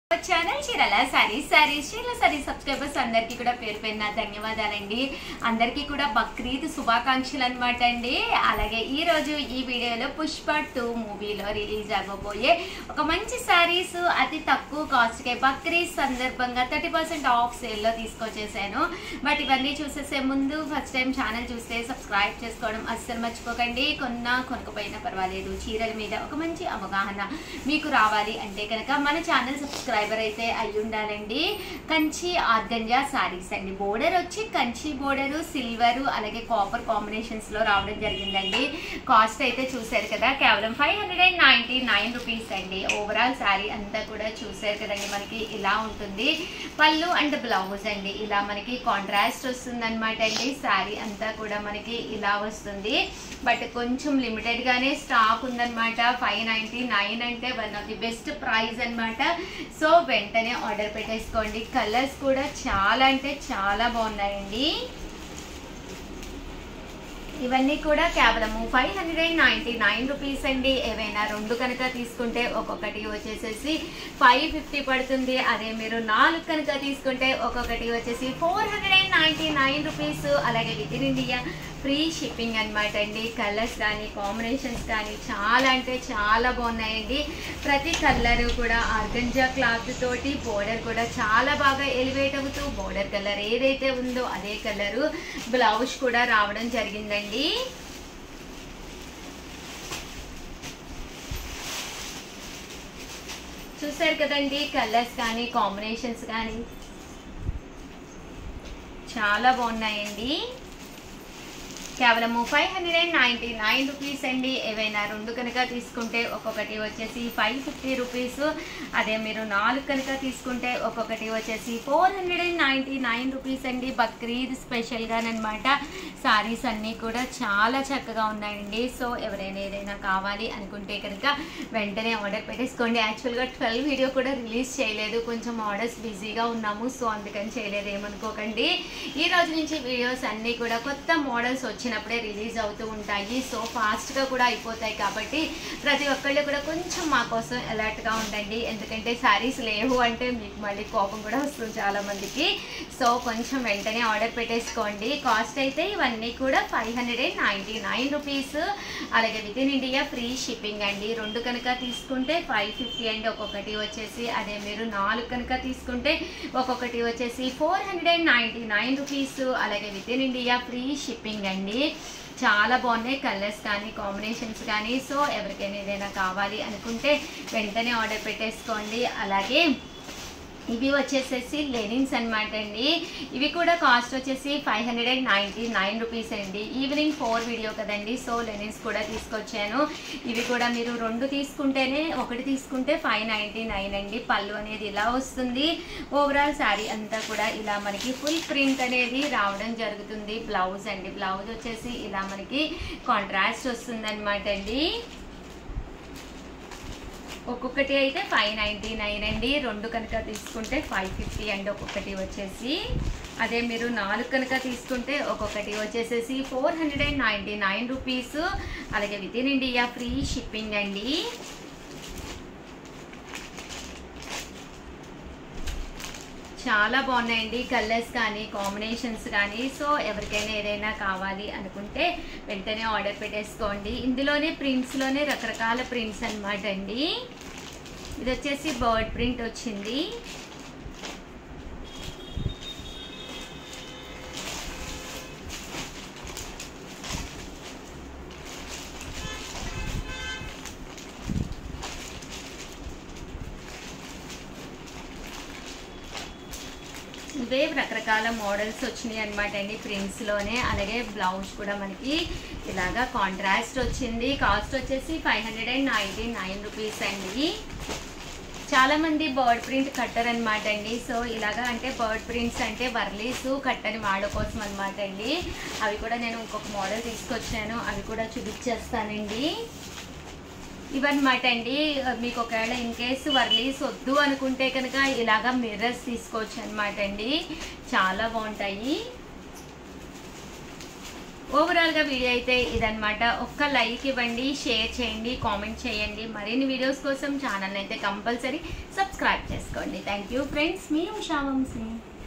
channel చీరల సారీస్ సారీస్ చీరల saris subscribers అందరికీ కూడా పేరు పేరున ధన్యవాదాలండి అందరికీ కూడా బక్రీద్ శుభాకాంక్షలు అనమాట అండి అలాగే ఈ రోజు ఈ వీడియోలో పుష్ప టూ మూవీలో రిలీజ్ అవ్వబోయే ఒక మంచి సారీస్ అతి తక్కువ కాస్ట్కే బక్రీద్ సందర్భంగా థర్టీ పర్సెంట్ ఆఫ్ సేల్లో తీసుకొచ్చేసాను బట్ ఇవన్నీ చూసేసే ముందు ఫస్ట్ టైం ఛానల్ చూస్తే సబ్స్క్రైబ్ చేసుకోవడం అస్సలు మర్చిపోకండి కొన్నా కొనుక్కపోయినా పర్వాలేదు చీరల మీద ఒక మంచి అవగాహన మీకు రావాలి అంటే కనుక మన ఛానల్ సబ్స్క్రైబర్ అయితే అయి ఉండాలండి కంచి ఆర్గంజా సారీస్ అండి బోర్డర్ వచ్చి కంచి బోర్డరు సిల్వర్ అలాగే కాపర్ కాంబినేషన్స్ లో రావడం జరిగిందండి కాస్ట్ అయితే చూసారు కదా కేవలం five hundred and ninety nine rupees అండి ఓవరాల్ శారీ అంతా కూడా చూసారు కదండి మనకి ఇలా ఉంటుంది పళ్ళు అండ్ బ్లౌజ్ అండి ఇలా మనకి కాంట్రాస్ట్ వస్తుంది అనమాట అండి శారీ అంతా కూడా మనకి ఇలా వస్తుంది బట్ కొంచెం లిమిటెడ్ గానే స్టాక్ ఉందన్నమాట ఫైవ్ నైన్టీ నైన్ అంటే one of the best price అన్నమాట సో వెంటనే ఆర్డర్ పెట్టేసుకోండి కలర్స్ కూడా చాలా అంటే చాలా బాగున్నాయండి ఇవన్నీ కూడా కేవలము five hundred and ninety nine rupees అండి ఏవైనా రెండు కనుక తీసుకుంటే ఒక్కొక్కటి వచ్చేసేసి ఫైవ్ ఫిఫ్టీ పడుతుంది అదే మీరు నాలుగు కనుక తీసుకుంటే ఒక్కొక్కటి వచ్చేసి four hundred and ninety nine rupees అలాగే within India free shipping అనమాట అండి కలర్స్ కానీ కాంబినేషన్స్ కానీ చాలా అంటే చాలా బాగున్నాయండి ప్రతి కలర్ కూడా ఆర్గంజా క్లాత్ తోటి బోర్డర్ కూడా చాలా బాగా ఎలివేట్ అవుతూ బోర్డర్ కలర్ ఏదైతే ఉందో అదే కలరు బ్లౌజ్ కూడా రావడం జరిగిందండి చూసారు కదండి కలర్స్ కానీ కాంబినేషన్స్ కానీ చాలా బాగున్నాయండి కేవలము five hundred and ninety nine rupees అండి ఏవైనా రెండు కనుక తీసుకుంటే ఒక్కొక్కటి వచ్చేసి ఫైవ్ ఫిఫ్టీ రూపీస్ అదే మీరు నాలుగు కనుక తీసుకుంటే ఒక్కొక్కటి వచ్చేసి four hundred and ninety nine rupees అండి బక్రీద్ స్పెషల్గానమాట సారీస్ అన్నీ కూడా చాలా చక్కగా ఉన్నాయండి సో ఎవరైనా ఏదైనా కావాలి అనుకుంటే కనుక వెంటనే ఆర్డర్ పెట్టేసుకోండి యాక్చువల్గా ట్వెల్వ్ వీడియో కూడా రిలీజ్ చేయలేదు కొంచెం ఆర్డర్స్ బిజీగా ఉన్నాము సో అందుకని చేయలేదు ఏమనుకోకండి ఈ రోజు నుంచి వీడియోస్ అన్నీ కూడా కొత్త మోడల్స్ వచ్చినప్పుడే రిలీజ్ అవుతూ ఉంటాయి సో ఫాస్ట్గా కూడా అయిపోతాయి కాబట్టి ప్రతి ఒక్కళ్ళు కూడా కొంచెం మా కోసం అలర్ట్గా ఉండండి ఎందుకంటే శారీస్ లేవు అంటే మీకు మళ్ళీ కోపం కూడా వస్తుంది చాలా మందికి సో కొంచెం వెంటనే ఆర్డర్ పెట్టేసుకోండి కాస్ట్ అయితే ఇవన్నీ కూడా five hundred and ninety nine rupees అలాగే within India free shipping అండి రెండు కనుక తీసుకుంటే ఫైవ్ ఫిఫ్టీ అండి ఒక్కొక్కటి వచ్చేసి అదే మీరు నాలుగు కనుక తీసుకుంటే ఒక్కొక్కటి వచ్చేసి four hundred and ninety nine rupees అలాగే within India free shipping అండి చాలా బాగున్నాయి కలర్స్ కానీ కాంబినేషన్స్ కానీ సో ఎవరికైనా ఏదైనా కావాలి అనుకుంటే వెంటనే ఆర్డర్ పెట్టేసుకోండి అలాగే ఇవి వచ్చేసేసి లెనిన్స్ అనమాట అండి ఇవి కూడా కాస్ట్ వచ్చేసి five hundred and ninety nine rupees అండి ఈవినింగ్ ఫోర్ వీడియో కదండి సో లెనిన్స్ కూడా తీసుకొచ్చాను ఇవి కూడా మీరు రెండు తీసుకుంటేనే ఒకటి తీసుకుంటే ఫైవ్ నైంటీ నైన్ అండి పళ్ళు అనేది ఇలా వస్తుంది ఓవరాల్ శారీ అంతా కూడా ఇలా మనకి ఫుల్ ప్రింట్ అనేది రావడం జరుగుతుంది బ్లౌజ్ అండి బ్లౌజ్ వచ్చేసి ఇలా మనకి కాంట్రాస్ట్ వస్తుంది అనమాట అండి ఒక్కొక్కటి అయితే ఫైవ్ నైంటీ నైన్ అండి రెండు కనుక తీసుకుంటే ఫైవ్ ఫిఫ్టీ అండి ఒక్కొక్కటి వచ్చేసి అదే మీరు నాలుగు కనుక తీసుకుంటే ఒక్కొక్కటి వచ్చేసేసి four hundred and ninety nine rupees అలాగే within India free shipping అండి చాలా బాగున్నాయండి కలర్స్ కానీ కాంబినేషన్స్ కానీ సో ఎవరికైనా ఏదైనా కావాలి అనుకుంటే వెంటనే ఆర్డర్ పెట్టేసుకోండి ఇందులోనే ప్రింట్స్లోనే రకరకాల ప్రింట్స్ అనమాట అండి ఇది వచ్చేసి బర్డ్ ప్రింట్ వచ్చింది ఇవే రకరకాల మోడల్స్ వచ్చినాయి అనమాట అండి ప్రింట్స్లోనే అలాగే బ్లౌజ్ కూడా మనకి ఇలాగా కాంట్రాస్ట్ వచ్చింది కాస్ట్ వచ్చేసి five hundred and ninety nine rupees అండి చాలా మంది బర్డ్ ప్రింట్ కట్టర్ అనమాట అండి సో ఇలాగా అంటే బర్డ్ ప్రింట్స్ అంటే వర్లీస్ కట్టని వాళ్ళ కోసం అనమాట అండి అవి కూడా నేను ఇంకొక మోడల్ తీసుకొచ్చాను అవి కూడా చూపించేస్తానండి ఇవన్నమాట అండి మీకు ఒకవేళ ఇన్ కేసు వర్లీస్ వద్దు అనుకుంటే కనుక ఇలాగా మిర్రర్స్ తీసుకోవచ్చు అనమాట అండి చాలా బాగుంటాయి ఓవరాల్గా వీడియో అయితే ఇదనమాట ఒక్క లైక్ ఇవ్వండి షేర్ చేయండి కామెంట్ చేయండి మరిన్ని వీడియోస్ కోసం ఛానల్ అయితే కంపల్సరీ సబ్స్క్రైబ్ చేస్తాను చేసుకోండి థ్యాంక్ యూ ఫ్రెండ్స్ మీ ఉషా వంశీ